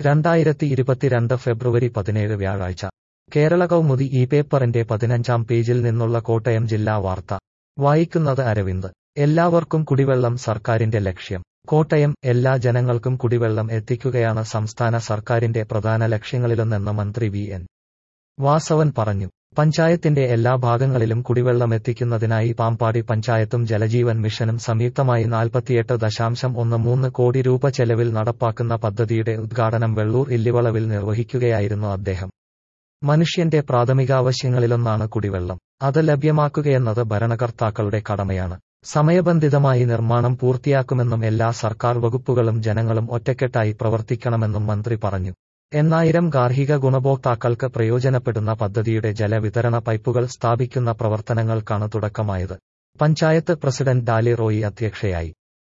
രണ്ടായിരത്തി ഇരുപത്തിരണ്ട് ഫെബ്രുവരി പതിനേഴ് വ്യാഴാഴ്ച കേരള കൗമുദി ഈ പേപ്പറിന്റെ പതിനഞ്ചാം പേജിൽ നിന്നുള്ള കോട്ടയം ജില്ലാ വാർത്ത വായിക്കുന്നത് അരവിന്ദ് എല്ലാവർക്കും കുടിവെള്ളം സർക്കാരിന്റെ ലക്ഷ്യം കോട്ടയം എല്ലാ ജനങ്ങൾക്കും കുടിവെള്ളം എത്തിക്കുകയാണ് സംസ്ഥാന സർക്കാരിന്റെ പ്രധാന ലക്ഷ്യങ്ങളിലൊന്നെന്ന് മന്ത്രി വി എൻ വാസവൻ പറഞ്ഞു പഞ്ചായത്തിന്റെ എല്ലാ ഭാഗങ്ങളിലും കുടിവെള്ളം എത്തിക്കുന്നതിനായി പാമ്പാടി പഞ്ചായത്തും ജലജീവൻ മിഷനും സംയുക്തമായി നാൽപ്പത്തിയെട്ട് ദശാംശം ഒന്ന് മൂന്ന് കോടി രൂപ ചെലവിൽ നടപ്പാക്കുന്ന പദ്ധതിയുടെ ഉദ്ഘാടനം വെള്ളൂർ ഇല്ലിവളവിൽ നിർവഹിക്കുകയായിരുന്നു അദ്ദേഹം മനുഷ്യന്റെ പ്രാഥമികാവശ്യങ്ങളിലൊന്നാണ് കുടിവെള്ളം അത് ലഭ്യമാക്കുകയെന്നത് ഭരണകർത്താക്കളുടെ കടമയാണ് സമയബന്ധിതമായി നിർമ്മാണം പൂർത്തിയാക്കുമെന്നും എല്ലാ സർക്കാർ വകുപ്പുകളും ജനങ്ങളും ഒറ്റക്കെട്ടായി പ്രവർത്തിക്കണമെന്നും മന്ത്രി പറഞ്ഞു എണ്ണായിരം ഗാർഹിക ഗുണഭോക്താക്കൾക്ക് പ്രയോജനപ്പെടുന്ന പദ്ധതിയുടെ ജലവിതരണ പൈപ്പുകൾ സ്ഥാപിക്കുന്ന പ്രവർത്തനങ്ങൾക്കാണ് തുടക്കമായത് പഞ്ചായത്ത് പ്രസിഡന്റ് ഡാലി റോയി അധ്യക്ഷയായി